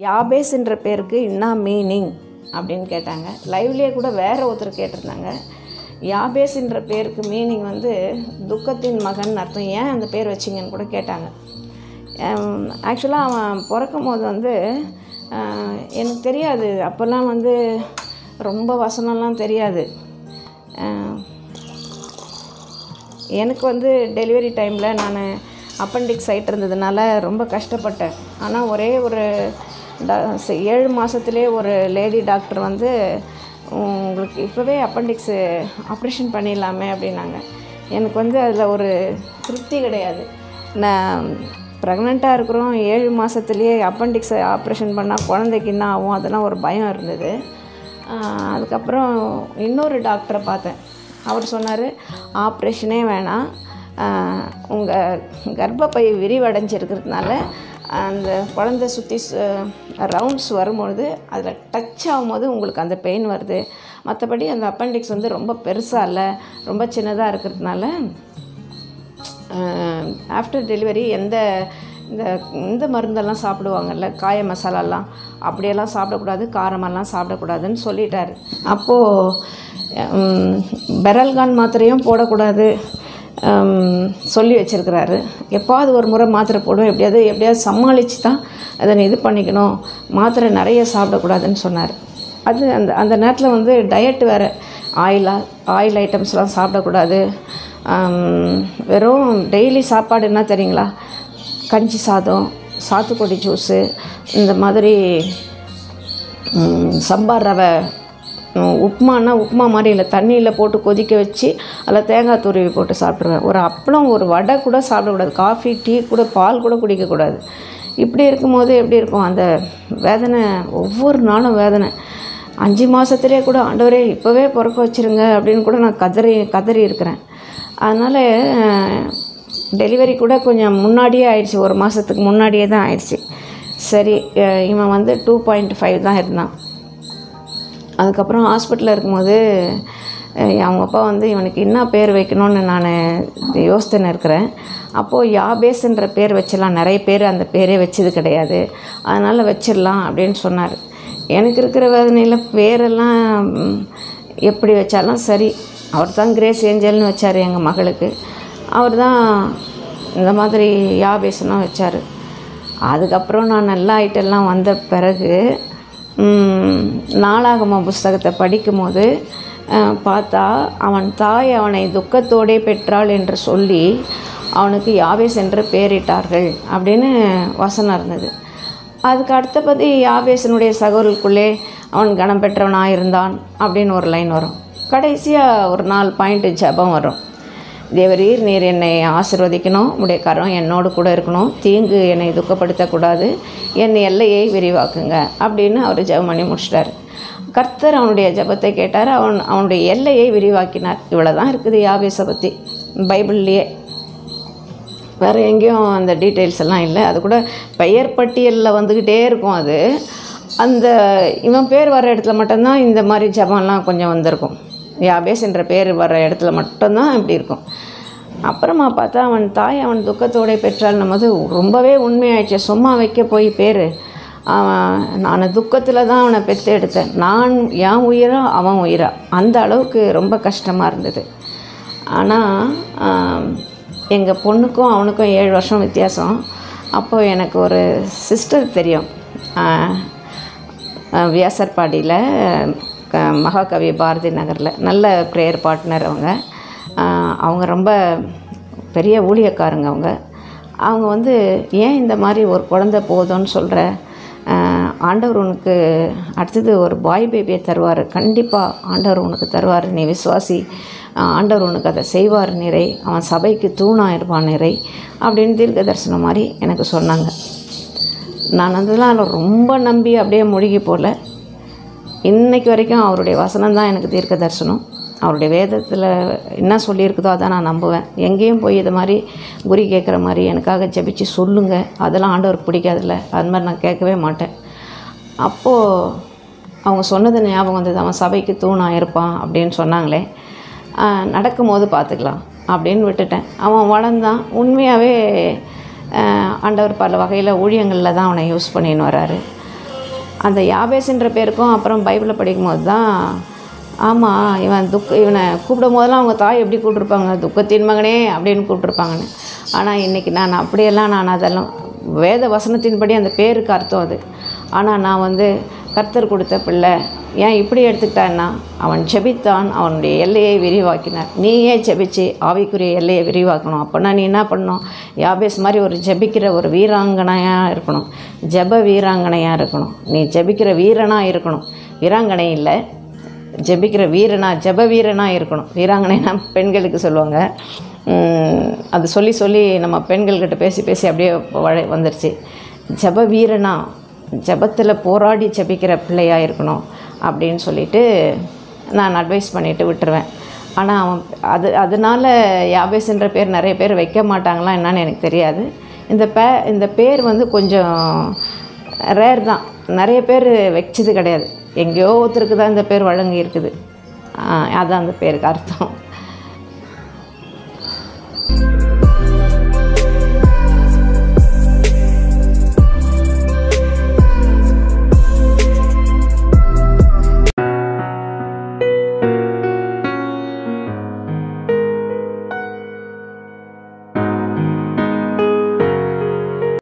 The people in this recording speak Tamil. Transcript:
யாபேஸ்ன்ற பேருக்கு என்ன மீனிங் அப்படின்னு கேட்டாங்க லைவ்லேயே கூட வேற ஒருத்தர் கேட்டிருந்தாங்க யாபேஸ்ன்ற பேருக்கு மீனிங் வந்து துக்கத்தின் மகன் அர்த்தம் ஏன் அந்த பேர் வச்சிங்கன்னு கூட கேட்டாங்க ஆக்சுவலாக அவன் பிறக்கும் போது வந்து அஹ், எனக்கு தெரியாது அப்போல்லாம் வந்து ரொம்ப வசனம்லாம் தெரியாது அஹ், எனக்கு வந்து டெலிவரி டைமில் நான் அப்பண்டிக்ஸ் ஆகிட்டு இருந்ததுனால ரொம்ப கஷ்டப்பட்டேன் ஆனால் ஒரே ஒரு டா- ச- ஏழு மாதத்துலேயே ஒரு லேடி டாக்டர் வந்து உங்களுக்கு இப்போவே அப்பண்டிக்ஸு ஆப்ரேஷன் பண்ணிடலாமே அப்படின்னாங்க எனக்கு வந்து அதில் ஒரு திருப்தி கிடையாது நான் ப்ரெக்னெண்ட்டாக இருக்கிறோம் ஏழு மாதத்துலேயே அப்பண்டிக்ஸை ஆப்ரேஷன் பண்ணால் குழந்தைக்கு என்ன ஆகும் அதெல்லாம் ஒரு பயம் இருந்தது ஆஹ் அதுக்கப்புறம் இன்னொரு டாக்டரை பார்த்தேன் அவர் சொன்னார் ஆப்ரேஷனே வேணாம் உங்கள் கர்ப்பப்பை விரிவடைஞ்சிருக்கிறதுனால அந்த குழந்தை சுற்றி ரவுண்ட்ஸ் வரும்பொழுது அதில் டச் ஆகும்போது உங்களுக்கு அந்த பெயின் வருது மற்றபடி அந்த அப்பண்டிக்ஸ் வந்து ரொம்ப பெருசாக இல்லை ரொம்ப சின்னதாக இருக்கிறதுனால ஆஃப்டர் டெலிவரி எந்த இந்த இந்த மருந்தெல்லாம் சாப்பிடுவாங்கல்ல காய மசாலாலாம் அப்படியெல்லாம் சாப்பிடக்கூடாது காரமெல்லாம் சாப்பிடக்கூடாதுன்னு சொல்லிட்டாரு அப்போது பெரல்கான் மாத்திரையும் போடக்கூடாது ஹம், சொல்லி வச்சிருக்கிறாரு எப்பாவது ஒரு முறை மாத்திரை போடுவோம் எப்படியாவது எப்படியாவது சமாளித்து தான் அதை நீ இது பண்ணிக்கணும் மாத்திரை நிறைய சாப்பிடக்கூடாதுன்னு சொன்னார் அது அந்த அந்த நேரத்தில் வந்து டயட் வேறு ஆயிலாக ஆயில் ஐட்டம்ஸ்லாம் சாப்பிடக்கூடாது ஆம், வெறும் டெய்லி சாப்பாடு என்ன தெரியுங்களா கஞ்சி சாதம் சாத்துக்குடி ஜூஸு இந்த மாதிரி ம், சம்பார் ரவை ம், உப்புமானா உப்புமா மாதிரி இல்லை தண்ணியில் போட்டு கொதிக்க வச்சு அதில் தேங்காய் துருவி போட்டு சாப்பிட்ருவேன் ஒரு அப்பளம் ஒரு வடை கூட சாப்பிடக்கூடாது காஃபி டீ கூட பால் கூட குடிக்கக்கூடாது இப்படி இருக்கும்போது எப்படி இருக்கும் அந்த வேதனை ஒவ்வொரு நாளும் வேதனை அஞ்சு மாதத்துலேயே கூட ஆண்டவரே இப்போவே பிறக்க வச்சிருங்க அப்படின்னு கூட நான் கதறி கதறி இருக்கிறேன் அதனால் டெலிவரி கூட கொஞ்சம் முன்னாடியே ஆயிடுச்சு ஒரு மாதத்துக்கு முன்னாடியே தான் ஆயிடுச்சு சரி அஹ் இவன் வந்து டூ பாயிண்ட் ஃபைவ் தான் இருந்தான் அதுக்கப்புறம் ஹாஸ்பிட்டலில் இருக்கும்போது அஹ் அவங்க அப்பா வந்து இவனுக்கு என்ன பேர் வைக்கணும்னு நான் யோசித்துன்னு இருக்கிறேன் அப்போது யாபேஸ்ன்ற பேர் வச்சிடலாம் நிறைய பேர் அந்த பேரே வச்சது கிடையாது அதனால் வச்சிடலாம் அப்படின்னு சொன்னார் எனக்கு இருக்கிற வேதனையில் பேரெல்லாம் ம், எப்படி வச்சாலும் சரி அவர் தான் கிரேஸ் ஏஞ்சல்னு வச்சார் எங்கள் மகளுக்கு அவர் தான் இந்த மாதிரி யாபேஸ்லாம் வச்சார் அதுக்கப்புறம் நான் நல்ல ஐட்டெல்லாம் வந்த பிறகு ம், நாளாகம புஸ்தகத்தை படிக்கும்போது அஹ், பார்த்தா அவன் தாய் அவனை துக்கத்தோடே பெற்றாள் என்று சொல்லி அவனுக்கு யாவேஸ் என்று பெயரிட்டார்கள் அப்படின்னு வசனம் இருந்தது அதுக்கு அடுத்தபடி யாவேசனுடைய சகோதரர்களுக்குள்ளே அவன் கனம் பெற்றவனாக இருந்தான் அப்படின்னு ஒரு லைன் வரும் கடைசியாக ஒரு நாலு பாயிண்ட் ஜெபம் வரும் தேவரீர் நீர் என்னை ஆசிர்வதிக்கணும் உடைய கரம் என்னோடு கூட இருக்கணும் தீங்கு என்னை துக்கப்படுத்தக்கூடாது என் எல்லையை விரிவாக்குங்க அப்படின்னு அவர் ஜெபம் பண்ணி முடிச்சிட்டார் கர்த்தர் அவனுடைய ஜெபத்தை கேட்டார் அவன் அவனுடைய எல்லையை விரிவாக்கினார் இவ்வளோ தான் இருக்குது யாபேஸை பற்றி பைபிள்லேயே வேறு எங்கேயும் அந்த டீட்டெயில்ஸ் எல்லாம் இல்லை அது கூட பெயர் பட்டியலில் வந்துக்கிட்டே இருக்கும் அது அந்த இவன் பேர் வர இடத்துல மட்டும்தான் இந்த மாதிரி ஜபம்லாம் கொஞ்சம் வந்திருக்கும் யாபேஸ் என்ற பேர் வர இடத்துல மட்டும்தான் இப்படி இருக்கும் அப்புறமா பார்த்தா அவன் தாய் அவன் துக்கத்தோட பெற்றால் போது ரொம்பவே உண்மையாயிடுச்சு சும்மா வைக்க போய் பேர் அவன் நான் துக்கத்தில் தான் அவனை பெற்று எடுத்தேன் நான் என் உயிரா அவன் உயிரா அந்த அளவுக்கு ரொம்ப கஷ்டமாக இருந்தது ஆனால் எங்கள் பொண்ணுக்கும் அவனுக்கும் ஏழு வருஷம் வித்தியாசம் அப்போ எனக்கு ஒரு சிஸ்டர் தெரியும் ஆஹ், ஆஹ், வியாசர்பாடியில் க மகாகவி பாரதி நகரில் நல்ல ப்ரேயர் பார்ட்னர் அவங்க ஆஹ், அவங்க ரொம்ப பெரிய ஊழியக்காரங்க அவங்க அவங்க வந்து ஏன் இந்த மாதிரி ஒரு குழந்தை போதும்னு சொல்கிற ஆண்டவர் உனக்கு அடுத்தது ஒரு பாய் பேபியை தருவார் கண்டிப்பாக ஆண்டவர் உனக்கு தருவார் நீ விசுவாசி ஆஹ், ஆண்டவர் உனக்கு அதை செய்வார் நிறை அவன் சபைக்கு தூணாக இருப்பான் நிறை அப்படின்னு தீர்க்க தரிசனம் மாதிரி எனக்கு சொன்னாங்க நான் அதெல்லாம் ரொம்ப நம்பி அப்படியே முழுகி போகல இன்னைக்கு வரைக்கும் அவருடைய வசனம் தான் எனக்கு தீர்க்க தரிசனம் அவருடைய வேதத்தில் என்ன சொல்லியிருக்குதோ அதை நான் நம்புவேன் எங்கேயும் போய் இது மாதிரி குறி கேட்குற மாதிரி எனக்காக ஜெபிச்சு சொல்லுங்கள் அதெல்லாம் ஆண்டவருக்கு பிடிக்காதுல்ல அது மாதிரி நான் கேட்கவே மாட்டேன் அப்போது அவங்க சொன்னது ஞாபகம் வந்தது அவன் சபைக்கு தூணாக இருப்பான் அப்படின்னு சொன்னாங்களே ஆஹ், நடக்கும்போது பார்த்துக்கலாம் அப்படின்னு விட்டுட்டேன் அவன் வளர்ந்தான் உண்மையாகவே ஆஹ், ஆண்டவர் பல வகையில் ஊழியங்களில் தான் அவனை யூஸ் பண்ணின்னு வராரு அந்த யாபேஸ்ன்ற பேருக்கும் அப்புறம் பைபிளில் படிக்கும்போது தான் ஆமாம் இவன் துக்க இவனை கூப்பிடும் போதெல்லாம் அவங்க தாய் எப்படி கூப்பிட்ருப்பாங்க துக்கத்தின் மகனே அப்படின்னு கூப்பிட்ருப்பாங்கன்னு ஆனால் இன்றைக்கி நான் அப்படியெல்லாம் நான் அதெல்லாம் வேத வசனத்தின்படி அந்த பேருக்கு அர்த்தம் அது ஆனால் நான் வந்து கர்த்தர் கொடுத்த பிள்ளை ஏன் இப்படி எடுத்துக்கிட்டான்னா அவன் ஜெபித்தான் அவனுடைய எல்லையை விரிவாக்கினார் நீயே ஜெபிச்சு ஆவிக்குரிய எல்லையை விரிவாக்கணும் அப்போனா நீ என்ன பண்ணணும் யாபேஸ் மாதிரி ஒரு ஜெபிக்கிற ஒரு வீராங்கனையாக இருக்கணும் ஜெப வீராங்கனையாக இருக்கணும் நீ ஜெபிக்கிற வீரனாக இருக்கணும் வீராங்கனை இல்லை ஜெபிக்கிற வீரனா ஜெப வீரனாக இருக்கணும் வீராங்கனைனா பெண்களுக்கு சொல்லுவாங்க உம், அது சொல்லி சொல்லி நம்ம பெண்கள்கிட்ட பேசி பேசி அப்படியே வழ வந்துருச்சு ஜெப வீரனா ஜெபத்தில் போராடி ஜெபிக்கிற பிள்ளையாக இருக்கணும் அப்படின்னு சொல்லிட்டு நான் அட்வைஸ் பண்ணிட்டு விட்டுருவேன் ஆனால் அவன் அது அதனால யாபேஸ்ன்ற பேர் நிறைய பேர் வைக்க மாட்டாங்களா என்னன்னு எனக்கு தெரியாது இந்த பே இந்த பேர் வந்து கொஞ்சம் ரேர் தான் நிறைய பேர் வச்சது கிடையாது எங்கேயோ ஒருத்தருக்கு தான் இந்த பேர் வழங்கி இருக்குது ஆ, அதான் அந்த பேருக்கு அர்த்தம்